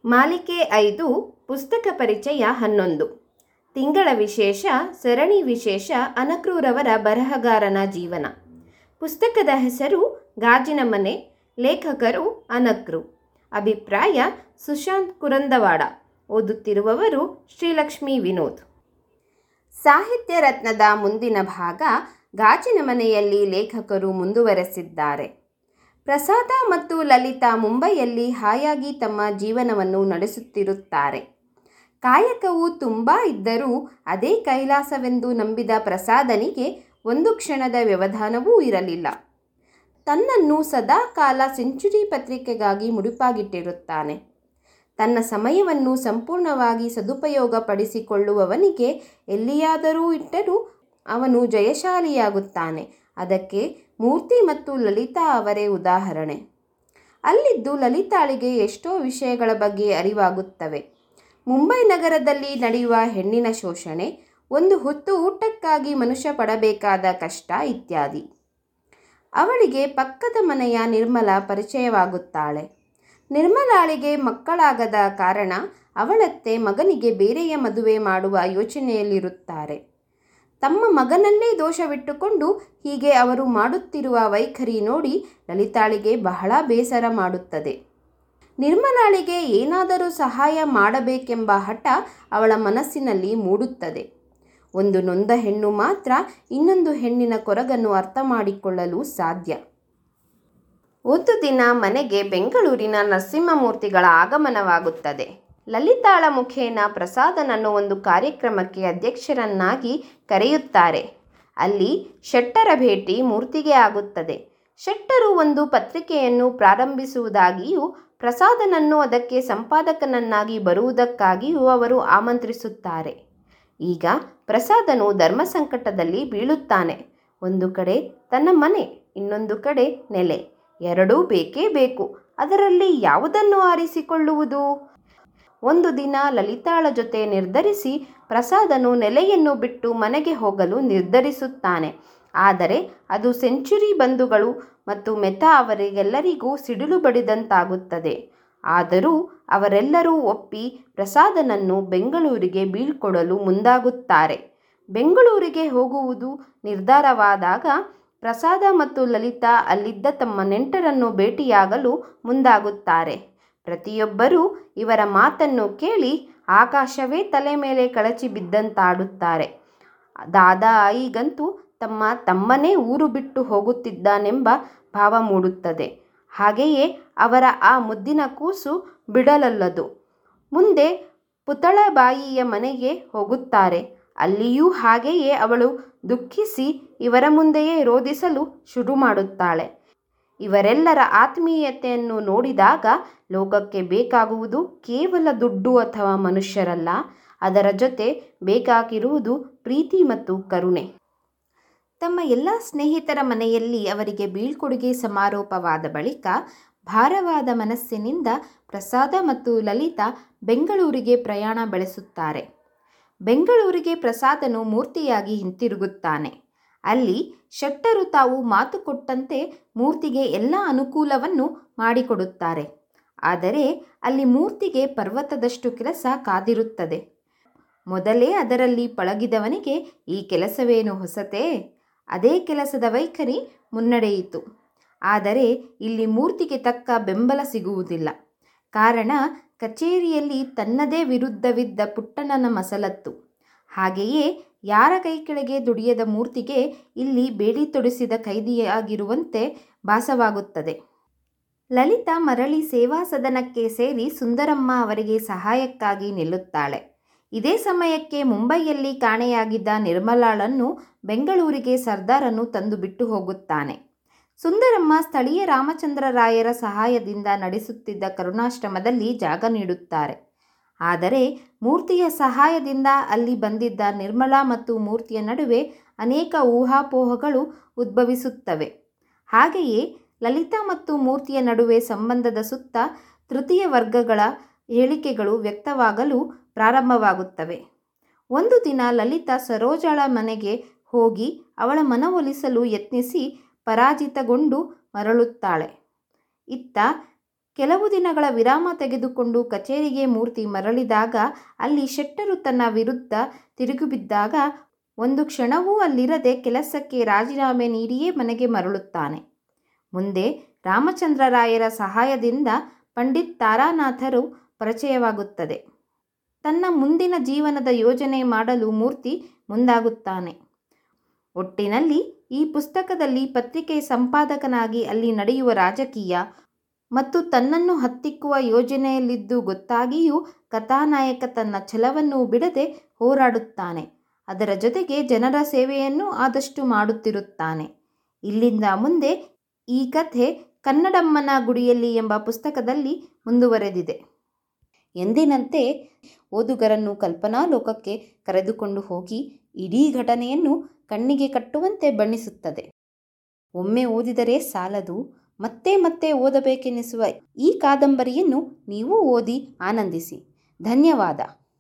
ಮಾಲಿಕೆ ಐದು ಪುಸ್ತಕ ಪರಿಚಯ ಹನ್ನೊಂದು ತಿಂಗಳ ವಿಶೇಷ ಸರಣಿ ವಿಶೇಷ ಅನಕ್ರೂರವರ ಬರಹಗಾರನ ಜೀವನ ಪುಸ್ತಕದ ಹೆಸರು ಗಾಜಿನ ಮನೆ ಲೇಖಕರು ಅನಕ್ರು ಅಭಿಪ್ರಾಯ ಸುಶಾಂತ್ ಕುರಂದವಾಡ ಓದುತ್ತಿರುವವರು ಶ್ರೀಲಕ್ಷ್ಮಿ ವಿನೋದ್ ಸಾಹಿತ್ಯ ರತ್ನದ ಮುಂದಿನ ಭಾಗ ಗಾಜಿನ ಮನೆಯಲ್ಲಿ ಲೇಖಕರು ಮುಂದುವರೆಸಿದ್ದಾರೆ ಪ್ರಸಾದ ಮತ್ತು ಲಲಿತಾ ಮುಂಬೈಯಲ್ಲಿ ಹಾಯಾಗಿ ತಮ್ಮ ಜೀವನವನ್ನು ನಡೆಸುತ್ತಿರುತ್ತಾರೆ ಕಾಯಕವು ತುಂಬ ಇದ್ದರೂ ಅದೇ ಕೈಲಾಸವೆಂದು ನಂಬಿದ ಪ್ರಸಾದನಿಗೆ ಒಂದು ಕ್ಷಣದ ವ್ಯವಧಾನವೂ ಇರಲಿಲ್ಲ ತನ್ನನ್ನು ಸದಾ ಕಾಲ ಸೆಂಚುರಿ ಪತ್ರಿಕೆಗಾಗಿ ಮುಡಿಪಾಗಿಟ್ಟಿರುತ್ತಾನೆ ತನ್ನ ಸಮಯವನ್ನು ಸಂಪೂರ್ಣವಾಗಿ ಸದುಪಯೋಗಪಡಿಸಿಕೊಳ್ಳುವವನಿಗೆ ಎಲ್ಲಿಯಾದರೂ ಇಟ್ಟರೂ ಅವನು ಜಯಶಾಲಿಯಾಗುತ್ತಾನೆ ಅದಕ್ಕೆ ಮೂರ್ತಿ ಮತ್ತು ಲಲಿತಾ ಅವರೇ ಉದಾಹರಣೆ ಅಲ್ಲಿದ್ದು ಲಲಿತಾಳಿಗೆ ಎಷ್ಟೋ ವಿಷಯಗಳ ಬಗ್ಗೆ ಅರಿವಾಗುತ್ತವೆ ಮುಂಬೈ ನಗರದಲ್ಲಿ ನಡೆಯುವ ಹೆಣ್ಣಿನ ಶೋಷಣೆ ಒಂದು ಹೊತ್ತು ಊಟಕ್ಕಾಗಿ ಮನುಷ್ಯ ಪಡಬೇಕಾದ ಕಷ್ಟ ಇತ್ಯಾದಿ ಅವಳಿಗೆ ಪಕ್ಕದ ಮನೆಯ ನಿರ್ಮಲ ಪರಿಚಯವಾಗುತ್ತಾಳೆ ನಿರ್ಮಲಾಳಿಗೆ ಮಕ್ಕಳಾಗದ ಕಾರಣ ಅವಳತ್ತೆ ಮಗನಿಗೆ ಬೇರೆಯ ಮದುವೆ ಮಾಡುವ ಯೋಚನೆಯಲ್ಲಿರುತ್ತಾರೆ ತಮ್ಮ ಮಗನಲ್ಲೇ ದೋಷವಿಟ್ಟುಕೊಂಡು ಹೀಗೆ ಅವರು ಮಾಡುತ್ತಿರುವ ವೈಖರಿ ನೋಡಿ ಲಲಿತಾಳಿಗೆ ಬಹಳ ಬೇಸರ ಮಾಡುತ್ತದೆ ನಿರ್ಮಲಾಳಿಗೆ ಏನಾದರೂ ಸಹಾಯ ಮಾಡಬೇಕೆಂಬ ಹಠ ಅವಳ ಮನಸ್ಸಿನಲ್ಲಿ ಮೂಡುತ್ತದೆ ಒಂದು ನೊಂದ ಹೆಣ್ಣು ಮಾತ್ರ ಇನ್ನೊಂದು ಹೆಣ್ಣಿನ ಕೊರಗನ್ನು ಅರ್ಥ ಮಾಡಿಕೊಳ್ಳಲು ಸಾಧ್ಯ ಒಂದು ದಿನ ಮನೆಗೆ ಬೆಂಗಳೂರಿನ ನರಸಿಂಹಮೂರ್ತಿಗಳ ಆಗಮನವಾಗುತ್ತದೆ ಲಲಿತಾಳ ಮುಖೇನ ಪ್ರಸಾದನನ್ನು ಒಂದು ಕಾರ್ಯಕ್ರಮಕ್ಕೆ ಅಧ್ಯಕ್ಷರನ್ನಾಗಿ ಕರೆಯುತ್ತಾರೆ ಅಲ್ಲಿ ಶೆಟ್ಟರ ಭೇಟಿ ಮೂರ್ತಿಗೆ ಆಗುತ್ತದೆ ಶೆಟ್ಟರು ಒಂದು ಪತ್ರಿಕೆಯನ್ನು ಪ್ರಾರಂಭಿಸುವುದಾಗಿಯೂ ಪ್ರಸಾದನನ್ನು ಅದಕ್ಕೆ ಸಂಪಾದಕನನ್ನಾಗಿ ಬರುವುದಕ್ಕಾಗಿಯೂ ಅವರು ಆಮಂತ್ರಿಸುತ್ತಾರೆ ಈಗ ಪ್ರಸಾದನು ಧರ್ಮ ಸಂಕಟದಲ್ಲಿ ಬೀಳುತ್ತಾನೆ ಒಂದು ಕಡೆ ತನ್ನ ಮನೆ ಇನ್ನೊಂದು ಕಡೆ ನೆಲೆ ಎರಡೂ ಬೇಕೇ ಬೇಕು ಅದರಲ್ಲಿ ಯಾವುದನ್ನು ಆರಿಸಿಕೊಳ್ಳುವುದು ಒಂದು ದಿನ ಲಲಿತಾಳ ಜೊತೆ ನಿರ್ಧರಿಸಿ ಪ್ರಸಾದನು ನೆಲೆಯನ್ನು ಬಿಟ್ಟು ಮನೆಗೆ ಹೋಗಲು ನಿರ್ಧರಿಸುತ್ತಾನೆ ಆದರೆ ಅದು ಸೆಂಚುರಿ ಬಂಧುಗಳು ಮತ್ತು ಮೆಥಾ ಅವರಿಗೆಲ್ಲರಿಗೂ ಸಿಡಿಲು ಬಡಿದಂತಾಗುತ್ತದೆ ಆದರೂ ಅವರೆಲ್ಲರೂ ಒಪ್ಪಿ ಪ್ರಸಾದನನ್ನು ಬೆಂಗಳೂರಿಗೆ ಬೀಳ್ಕೊಡಲು ಮುಂದಾಗುತ್ತಾರೆ ಬೆಂಗಳೂರಿಗೆ ಹೋಗುವುದು ನಿರ್ಧಾರವಾದಾಗ ಪ್ರಸಾದ ಮತ್ತು ಲಲಿತಾ ಅಲ್ಲಿದ್ದ ತಮ್ಮ ನೆಂಟರನ್ನು ಭೇಟಿಯಾಗಲು ಮುಂದಾಗುತ್ತಾರೆ ಪ್ರತಿಯೊಬ್ಬರೂ ಇವರ ಮಾತನ್ನು ಕೇಳಿ ಆಕಾಶವೇ ತಲೆ ಮೇಲೆ ಕಳಚಿ ಬಿದ್ದಂತಾಡುತ್ತಾರೆ ದಾದಾ ಆಯಿಗಂತೂ ತಮ್ಮ ತಮ್ಮನೇ ಊರು ಬಿಟ್ಟು ಹೋಗುತ್ತಿದ್ದಾನೆಂಬ ಭಾವ ಮೂಡುತ್ತದೆ ಹಾಗೆಯೇ ಅವರ ಆ ಮುದ್ದಿನ ಕೂಸು ಬಿಡಲಲ್ಲದು ಮುಂದೆ ಪುತಳಬಾಯಿಯ ಮನೆಗೆ ಹೋಗುತ್ತಾರೆ ಅಲ್ಲಿಯೂ ಹಾಗೆಯೇ ಅವಳು ದುಃಖಿಸಿ ಇವರ ಮುಂದೆಯೇ ರೋಧಿಸಲು ಶುರು ಮಾಡುತ್ತಾಳೆ ಇವರೆಲ್ಲರ ಆತ್ಮೀಯತೆಯನ್ನು ನೋಡಿದಾಗ ಲೋಕಕ್ಕೆ ಬೇಕಾಗುವುದು ಕೇವಲ ದುಡ್ಡು ಅಥವಾ ಮನುಷ್ಯರಲ್ಲ ಅದರ ಜೊತೆ ಬೇಕಾಗಿರುವುದು ಪ್ರೀತಿ ಮತ್ತು ಕರುಣೆ ತಮ್ಮ ಎಲ್ಲ ಸ್ನೇಹಿತರ ಮನೆಯಲ್ಲಿ ಅವರಿಗೆ ಬೀಳ್ಕೊಡುಗೆ ಸಮಾರೋಪವಾದ ಬಳಿಕ ಭಾರವಾದ ಮನಸ್ಸಿನಿಂದ ಪ್ರಸಾದ ಮತ್ತು ಲಲಿತಾ ಬೆಂಗಳೂರಿಗೆ ಪ್ರಯಾಣ ಬೆಳೆಸುತ್ತಾರೆ ಬೆಂಗಳೂರಿಗೆ ಪ್ರಸಾದನು ಮೂರ್ತಿಯಾಗಿ ಹಿಂತಿರುಗುತ್ತಾನೆ ಅಲ್ಲಿ ಶೆಟ್ಟರು ತಾವು ಮಾತು ಕೊಟ್ಟಂತೆ ಮೂರ್ತಿಗೆ ಎಲ್ಲ ಅನುಕೂಲವನ್ನು ಮಾಡಿಕೊಡುತ್ತಾರೆ ಆದರೆ ಅಲ್ಲಿ ಮೂರ್ತಿಗೆ ಪರ್ವತದಷ್ಟು ಕೆಲಸ ಕಾದಿರುತ್ತದೆ ಮೊದಲೇ ಅದರಲ್ಲಿ ಪಳಗಿದವನಿಗೆ ಈ ಕೆಲಸವೇನು ಹೊಸತೇ ಅದೇ ಕೆಲಸದ ವೈಖರಿ ಮುನ್ನಡೆಯಿತು ಆದರೆ ಇಲ್ಲಿ ಮೂರ್ತಿಗೆ ತಕ್ಕ ಬೆಂಬಲ ಸಿಗುವುದಿಲ್ಲ ಕಾರಣ ಕಚೇರಿಯಲ್ಲಿ ತನ್ನದೇ ವಿರುದ್ಧವಿದ್ದ ಪುಟ್ಟಣ್ಣನ ಮಸಲತ್ತು ಹಾಗೆಯೇ ಯಾರ ಕೈ ಕೆಳಗೆ ದುಡಿಯದ ಮೂರ್ತಿಗೆ ಇಲ್ಲಿ ಬೇಡಿ ತೊಡಿಸಿದ ಕೈದಿಯಾಗಿರುವಂತೆ ಭಾಸವಾಗುತ್ತದೆ ಲಲಿತಾ ಮರಳಿ ಸೇವಾ ಸದನಕ್ಕೆ ಸೇರಿ ಸುಂದರಮ್ಮ ಅವರಿಗೆ ಸಹಾಯಕ್ಕಾಗಿ ನಿಲ್ಲುತ್ತಾಳೆ ಇದೇ ಸಮಯಕ್ಕೆ ಮುಂಬೈಯಲ್ಲಿ ಕಾಣೆಯಾಗಿದ್ದ ನಿರ್ಮಲಾಳನ್ನು ಬೆಂಗಳೂರಿಗೆ ಸರ್ದಾರನು ತಂದು ಬಿಟ್ಟು ಹೋಗುತ್ತಾನೆ ಸುಂದರಮ್ಮ ಸ್ಥಳೀಯ ರಾಮಚಂದ್ರ ರಾಯರ ಸಹಾಯದಿಂದ ನಡೆಸುತ್ತಿದ್ದ ಕರುಣಾಶ್ರಮದಲ್ಲಿ ಜಾಗ ನೀಡುತ್ತಾರೆ ಆದರೆ ಮೂರ್ತಿಯ ಸಹಾಯದಿಂದ ಅಲ್ಲಿ ಬಂದಿದ್ದ ನಿರ್ಮಲಾ ಮತ್ತು ಮೂರ್ತಿಯ ನಡುವೆ ಅನೇಕ ಊಹಾಪೋಹಗಳು ಉದ್ಭವಿಸುತ್ತವೆ ಹಾಗೆಯೇ ಲಲಿತಾ ಮತ್ತು ಮೂರ್ತಿಯ ನಡುವೆ ಸಂಬಂಧದ ಸುತ್ತ ತೃತೀಯ ವರ್ಗಗಳ ಹೇಳಿಕೆಗಳು ವ್ಯಕ್ತವಾಗಲು ಪ್ರಾರಂಭವಾಗುತ್ತವೆ ಒಂದು ದಿನ ಲಲಿತಾ ಸರೋಜಳ ಮನೆಗೆ ಹೋಗಿ ಅವಳ ಮನವೊಲಿಸಲು ಯತ್ನಿಸಿ ಪರಾಜಿತಗೊಂಡು ಮರಳುತ್ತಾಳೆ ಇತ್ತ ಕೆಲವು ದಿನಗಳ ವಿರಾಮ ತೆಗೆದುಕೊಂಡು ಕಚೇರಿಗೆ ಮೂರ್ತಿ ಮರಳಿದಾಗ ಅಲ್ಲಿ ಶೆಟ್ಟರು ತನ್ನ ವಿರುದ್ಧ ತಿರುಗಿಬಿದ್ದಾಗ ಒಂದು ಕ್ಷಣವೂ ಅಲ್ಲಿರದೆ ಕೆಲಸಕ್ಕೆ ರಾಜೀನಾಮೆ ನೀಡಿಯೇ ಮನೆಗೆ ಮರಳುತ್ತಾನೆ ಮುಂದೆ ರಾಮಚಂದ್ರರಾಯರ ಸಹಾಯದಿಂದ ಪಂಡಿತ್ ತಾರಾನಾಥರು ಪರಿಚಯವಾಗುತ್ತದೆ ತನ್ನ ಮುಂದಿನ ಜೀವನದ ಯೋಜನೆ ಮಾಡಲು ಮೂರ್ತಿ ಮುಂದಾಗುತ್ತಾನೆ ಒಟ್ಟಿನಲ್ಲಿ ಈ ಪುಸ್ತಕದಲ್ಲಿ ಪತ್ರಿಕೆ ಸಂಪಾದಕನಾಗಿ ಅಲ್ಲಿ ನಡೆಯುವ ರಾಜಕೀಯ ಮತ್ತು ತನ್ನನ್ನು ಹತ್ತಿಕ್ಕುವ ಯೋಜನೆಯಲ್ಲಿದ್ದು ಗೊತ್ತಾಗಿಯೂ ಕಥಾನಾಯಕ ತನ್ನ ಛಲವನ್ನು ಬಿಡದೆ ಹೋರಾಡುತ್ತಾನೆ ಅದರ ಜೊತೆಗೆ ಜನರ ಸೇವೆಯನ್ನು ಆದಷ್ಟು ಮಾಡುತ್ತಿರುತ್ತಾನೆ ಇಲ್ಲಿಂದ ಮುಂದೆ ಈ ಕಥೆ ಕನ್ನಡಮ್ಮನ ಗುಡಿಯಲ್ಲಿ ಎಂಬ ಪುಸ್ತಕದಲ್ಲಿ ಮುಂದುವರೆದಿದೆ ಎಂದಿನಂತೆ ಓದುಗರನ್ನು ಕಲ್ಪನಾ ಲೋಕಕ್ಕೆ ಕರೆದುಕೊಂಡು ಹೋಗಿ ಇಡೀ ಘಟನೆಯನ್ನು ಕಣ್ಣಿಗೆ ಕಟ್ಟುವಂತೆ ಬಣ್ಣಿಸುತ್ತದೆ ಒಮ್ಮೆ ಓದಿದರೆ ಸಾಲದು ಮತ್ತೆ ಮತ್ತೆ ಓದಬೇಕೆನಿಸುವ ಈ ಕಾದಂಬರಿಯನ್ನು ನೀವು ಓದಿ ಆನಂದಿಸಿ ಧನ್ಯವಾದ